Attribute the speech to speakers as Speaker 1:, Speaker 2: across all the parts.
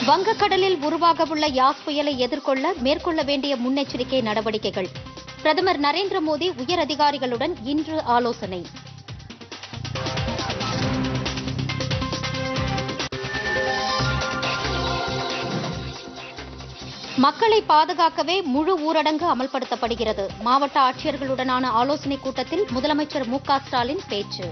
Speaker 1: வங்கக்கடலில் உருவாகவுள்ள யாஸ் புயலை எதிர்கொள்ள மேற்கொள்ள வேண்டிய முன்னெச்சரிக்கை நடவடிக்கைகள் பிரதமர் நரேந்திர மோடி உயர் அதிகாரிகளுடன் இன்று ஆலோசனை மக்களை பாதுகாக்கவே முழு ஊரடங்கு அமல்படுத்தப்படுகிறது மாவட்ட ஆட்சியர்களுடனான ஆலோசனைக் கூட்டத்தில் முதலமைச்சர் மு க ஸ்டாலின் பேச்சு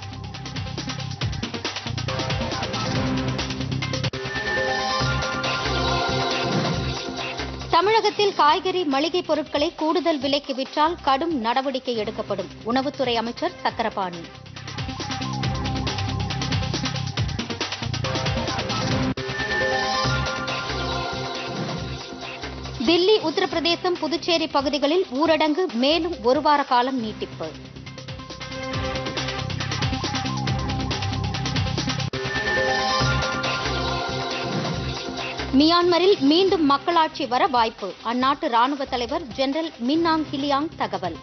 Speaker 1: தமிழகத்தில் காய்கறி மளிகை பொருட்களை கூடுதல் விலைக்கு விற்றால் கடும் நடவடிக்கை எடுக்கப்படும் உணவுத்துறை அமைச்சர் சக்கரபாணி தில்லி உத்தரப்பிரதேசம் புதுச்சேரி பகுதிகளில் ஊரடங்கு மேலும் ஒரு வார காலம் நீட்டிப்பு மியான்மரில் மீண்டும் மக்களாட்சி வர வாய்ப்பு அந்நாட்டு ராணுவ தலைவர் ஜெனரல் மின்னாங் ஹிலியாங் தகவல்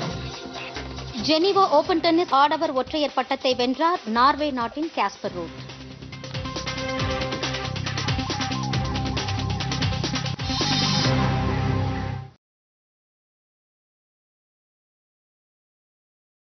Speaker 1: ஜெனீவா ஓபன் டென்னிஸ் ஆடவர் ஒற்றையர் பட்டத்தை வென்றார் நார்வே நாட்டின் காஸ்பர் ரூட்